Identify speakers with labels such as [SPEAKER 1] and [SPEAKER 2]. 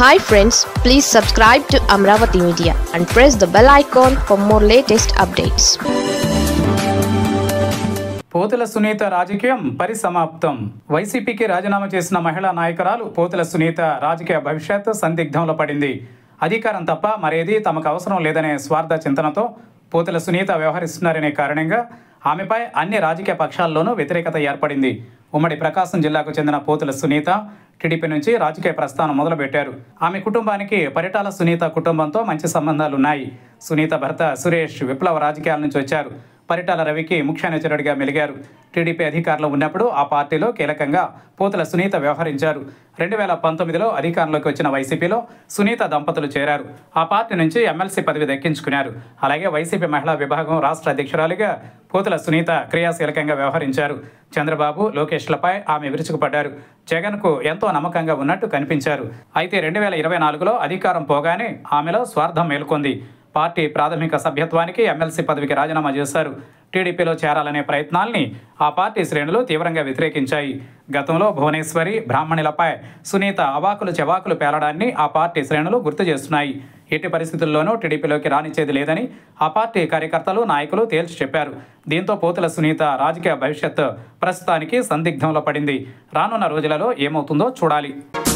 [SPEAKER 1] hi friends please subscribe to Amaravati media and press the bell icon for more latest updates
[SPEAKER 2] Pothula Sunitha రాజకీయం పరిసమాప్తం వైసీపీకి రాజీనామా చేసిన మహిళా నాయకురాలు పోతుల సునీత రాజకీయ భవిష్యత్ సందిగ్ధంలో పడింది అధికారం తప్ప మరేది తమకు అవసరం లేదనే స్వార్థ చింతనతో పోతుల సునీత వ్యవహరిస్తున్నారనే కారణంగా ఆమెపై అన్ని రాజకీయ పక్షాల్లోనూ వ్యతిరేకత ఏర్పడింది ఉమ్మడి ప్రకాశం జిల్లాకు చెందిన పోతుల సునీత టీడీపీ నుంచి రాజకీయ ప్రస్థానం మొదలుపెట్టారు ఆమె కుటుంబానికి పరిటాల సునీత కుటుంబంతో మంచి సంబంధాలున్నాయి సునీత భర్త సురేష్ విప్లవ రాజకీయాల నుంచి వచ్చారు పరిటాల రవికి ముఖ్య అనుచరుడిగా మెలిగారు టీడీపీ అధికారంలో ఉన్నప్పుడు ఆ పార్టీలో కీలకంగా పోతుల సునీత వ్యవహరించారు రెండు వేల పంతొమ్మిదిలో అధికారంలోకి వచ్చిన వైసీపీలో సునీత దంపతులు చేరారు ఆ పార్టీ నుంచి ఎమ్మెల్సీ పదవి దక్కించుకున్నారు అలాగే వైసీపీ మహిళా విభాగం రాష్ట్ర అధ్యక్షురాలిగా పోతుల సునీత క్రియాశీలకంగా వ్యవహరించారు చంద్రబాబు లోకేష్లపై ఆమె విరుచుకుపడ్డారు జగన్కు ఎంతో నమ్మకంగా ఉన్నట్టు కనిపించారు అయితే రెండు వేల ఇరవై నాలుగులో అధికారం పోగానే ఆమెలో స్వార్థం మేల్కొంది పార్టీ ప్రాథమిక సభ్యత్వానికి ఎమ్మెల్సీ పదవికి రాజీనామా చేశారు టీడీపీలో చేరాలనే ప్రయత్నాల్ని ఆ పార్టీ శ్రేణులు తీవ్రంగా వ్యతిరేకించాయి గతంలో భువనేశ్వరి బ్రాహ్మణులపై సునీత అవాకులు చెవాకులు పేలడాన్ని ఆ పార్టీ శ్రేణులు గుర్తు చేస్తున్నాయి ఎట్టి పరిస్థితుల్లోనూ టీడీపీలోకి రానిచ్చేది లేదని ఆ పార్టీ కార్యకర్తలు నాయకులు తేల్చి చెప్పారు దీంతో పోతుల సునీత రాజకీయ భవిష్యత్ ప్రస్తుతానికి సందిగ్ధంలో పడింది రానున్న రోజులలో ఏమవుతుందో చూడాలి